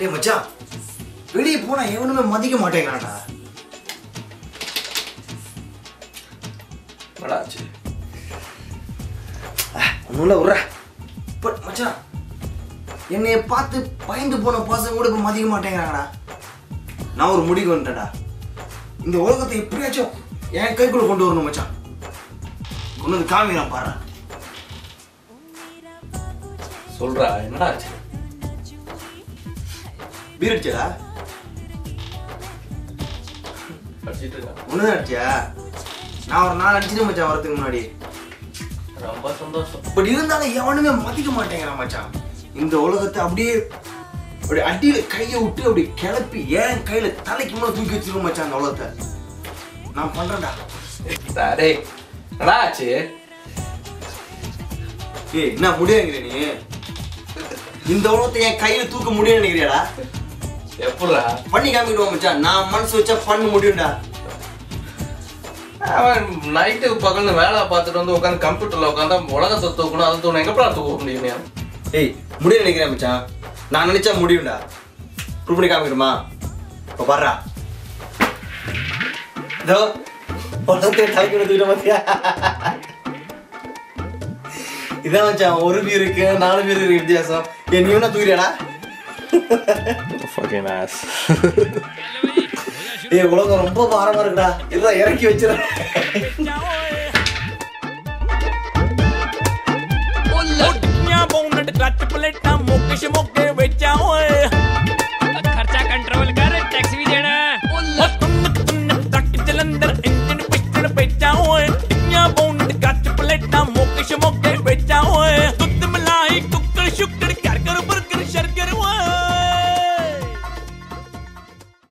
டேய் மச்சான் வெளியே போனா எவனுமே மதிக்க மாட்டேங்கிறான்டா என்னடா ஆச்சு ஒன்றும் இல்லை விட்ற இப்போ மச்சான் என்னைய பார்த்து பயந்து போன பசங்க கூட இப்போ மதிக்க மாட்டேங்கிறாங்கடா நான் ஒரு முடிவு வந்துட்டேன்டா இந்த உலகத்தை எப்படியாச்சும் என் கைக்குள்ள கொண்டு வரணும் மச்சான் கொண்டு வந்து காமிக்கிறான் பாரு சொல்றா என்னடா ஆச்சு பீர் அடிச்சா படிச்சிட்டு இருக்கா ஒன்று அடிச்சியா நான் ஒரு நாள் அடிச்சிட்டு மச்சான் வரதுக்கு முன்னாடி ரொம்ப சந்தோஷம் பட் இருந்தாலும் எவனுமே மதிக்க மாட்டேங்கிறான் மச்சான் இந்த உலகத்தை அப்படியே அப்படி அடியில கையை விட்டு அப்படி கிளப்பி ஏன் கையில தலைக்கு மேல தூக்கி வச்சிருக்க மச்சான் அந்த உலகத்தை நான் பண்றேன்டா டேய் என்னடா ஆச்சு ஏய் என்ன முடியுங்கிற நீ இந்த உலகத்தை என் கையில தூக்க முடியும்னு நினைக்கிறியாடா எப்படா பண்ணி காமிக்கிடுவோம் மச்சான் நான் மனசு வச்சா பண்ண முடியும்டா அவன் நைட்டு பகல்னு வேலை பார்த்துட்டு வந்து உட்காந்து கம்ப்யூட்டர்ல உட்காந்தா உலகத்தை தூக்கணும் அதை தூக்கணும் எங்கப்படா தூக்க முடியும் நீ? ஏய் முடியும் நினைக்கிறேன் மச்சான் நான் நினைச்சா முடியும்டா ப்ரூவ் பண்ணி காமிக்கணுமா இப்போ பாடுறா இதோ உலகத்தை தலைக்கு எடுத்துக்கிட்ட பாத்தியா இதான் மச்சான் ஒரு பேர் இருக்கு நாலு பேர் இருக்கு வித்தியாசம் ஏய் நீ என்ன தூக்கிறியாடா Fucking ass. ஏய் உலகம் ரொம்ப பாரமா இருக்குடா இதெல்லாம் இறக்கி வச்சிடறேன் ਉੱਠੀਆਂ ਬੌਨਟ ਕੱਚ ਪਲੇਟਾਂ ਮੋਕੇ ਸ਼ਮੋਕੇ ਵਿੱਚ ਓਏ ਖਰਚਾ ਕੰਟਰੋਲ ਕਰ ਟੈਕਸ ਵੀ ਦੇਣਾ ਉਹ ਤੁੰਨ ਤੁੰਨ ਟੱਕ ਜਲੰਧਰ ਇੰਜਨ ਪਿਸਟਨ ਪੇਚਾ ਓਏ ਉੱਠੀਆਂ ਬੌਨਟ ਕੱਚ ਪਲੇਟਾਂ ਮੋਕੇ ਸ਼ਮੋਕੇ ਵਿੱਚ ਓਏ ਦੁੱਧ ਮਲਾਈ ਕੁੱਕੜ ਸ਼ੁੱਕੜ ਘਰ ਘਰ